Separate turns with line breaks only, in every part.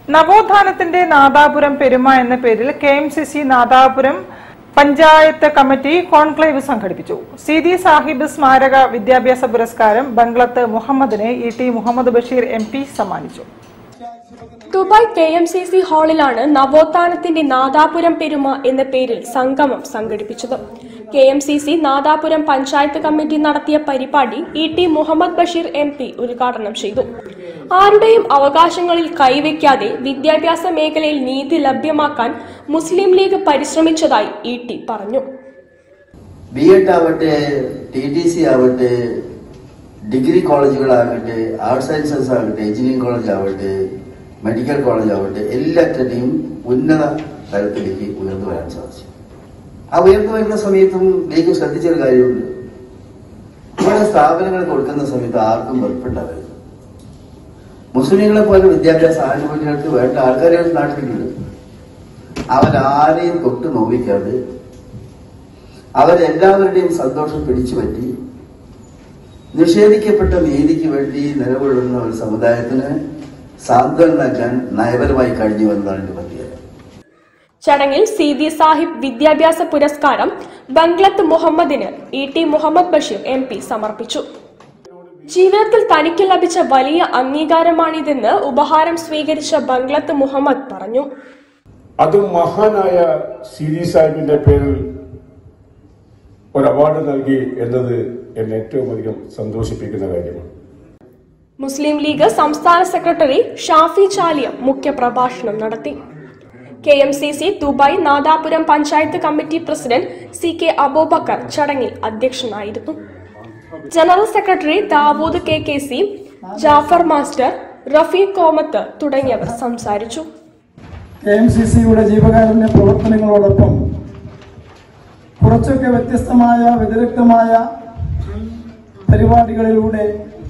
നവോത്ഥാനത്തിന്റെ നാദാപുരം പെരുമ എന്ന പേരിൽ K M C C Nadapuram panchayat committee conclave സംഘടിപ്പിച്ചു സീതി സാഹിബ് സ്മാരക വിദ്യാഭ്യാസ പുരസ്കാരം ബംഗ്ലത്ത് മുഹമ്മദിന് E T Muhammad Basheer M P സമ്മാനിച്ചു
Dubai K M C C ഹാളിലാണ് നവോത്ഥാനത്തിന്റെ നാദാപുരം പെരുമ എന്ന പേരിൽ സംഗമം സംഘടിപ്പിച്ചത് K M C C Nadapuram panchayat committee നടത്തിയ പരിപാടി E T Muhammad Basheer M P ഉദ്ഘാടനം ചെയ്തു ആരുടെയും അവകാശങ്ങളിൽ കൈവയ്ക്കാതെ വിദ്യാഭ്യാസ മേഖലയിൽ നീതി ലഭ്യമാക്കാൻ മുസ്ലിം ലീഗ് പരിശ്രമിച്ചതായി ഇ ടി പറഞ്ഞു
ബി എഡ് ആവട്ടെ ടി ടി സി ആവട്ടെ ഡിഗ്രി കോളേജുകളാകട്ടെ ആർട്സ് സയൻസസ് ആകട്ടെ എഞ്ചിനീയറിംഗ് കോളേജ് ആവട്ടെ മെഡിക്കൽ കോളേജ് ആവട്ടെ എല്ലാറ്റിനെയും ഉന്നത തലത്തിലേക്ക് ഉയർന്നു വരാൻ സാധിച്ചു ആ ഉയർന്നു വരുന്ന സമയത്തും ലീഗ് ശ്രദ്ധിച്ചൊരു കാര്യമുണ്ട് നമ്മുടെ സ്ഥാപനങ്ങൾ കൊടുക്കുന്ന സമയത്ത് ആർക്കും വെറുപ്പുണ്ടാവരുത് മുസ്ലിങ്ങളെ പോലെ വിദ്യാഭ്യാസ ആനുകൂല്യങ്ങൾക്ക് വേണ്ട ആൾക്കാരെ നാട്ടിലുണ്ട് അവരാരെയും തൊട്ട് നോവിക്കാതെ അവരെല്ലാവരുടെയും സന്തോഷം പിടിച്ചു പറ്റി നിഷേധിക്കപ്പെട്ട നീതിക്ക് വേണ്ടി നിലകൊള്ളുന്ന ഒരു സമുദായത്തിന് സാന്ത്വനം നൽകാൻ നയപരമായി കഴിഞ്ഞു എന്നതാണ് എന്റെ പ്രത്യേകത
ചടങ്ങിൽ സീതി സാഹിബ് വിദ്യാഭ്യാസ പുരസ്കാരം ബംഗ്ലത്ത് മുഹമ്മദിന് E T Muhammad Basheer M P സമർപ്പിച്ചു ജീവിതത്തിൽ തനിക്ക് ലഭിച്ച വലിയ അംഗീകാരമാണിതെന്ന് ഉപഹാരം സ്വീകരിച്ച ബംഗ്ലത്ത് മുഹമ്മദ് പറഞ്ഞു
അതും മഹാനായ സിരി സാഹിബിന്റെ പേരിൽ ഒരു അവാർഡ് നൽകി എന്നത് എന്നെ ഏറ്റവും അധികം സന്തോഷിപ്പിക്കുന്ന കാര്യമാണ്
മുസ്ലിം ലീഗ് സംസ്ഥാന സെക്രട്ടറി ഷാഫി ചാലിയം മുഖ്യപ്രഭാഷണം നടത്തി K M C C Dubai Nadapuram panchayat committee president C K Aboobacker ചടങ്ങിൽ അധ്യക്ഷനായിരുന്നു general secretary Dawood K K C Jafar master Rafeeq Komath തുടങ്ങിയവർ സംസാരിച്ചു
കെ എം സി സിയുടെ ജീവകാരുണ്യ പ്രവർത്തനങ്ങളോടൊപ്പം കുറച്ചൊക്കെ വ്യത്യസ്തമായ വ്യതിരിക്തമായ പരിപാടികളിലൂടെ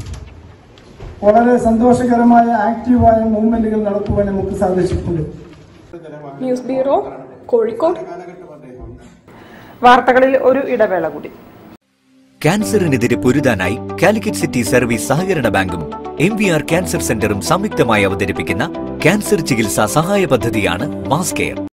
വളരെ സന്തോഷകരമായ ആക്റ്റീവായ മൂവ്മെന്റുകൾ നടത്തുവാൻ നമുക്ക് സാധിച്ചിട്ടുണ്ട്
ന്യൂസ് ബ്യൂറോ കോഴിക്കോട്
വാർത്തകളിൽ ഒരു ഇടവേള കൂടി
ക്യാൻസറിനെതിരെ പൊരുതാനായി കാലിക്കറ്റ് സിറ്റി സർവീസ് സഹകരണ ബാങ്കും എം വി ആർ ക്യാൻസർ സെന്ററും സംയുക്തമായി അവതരിപ്പിക്കുന്ന ക്യാൻസർ ചികിത്സാ സഹായ പദ്ധതിയാണ് മാസ് കെയർ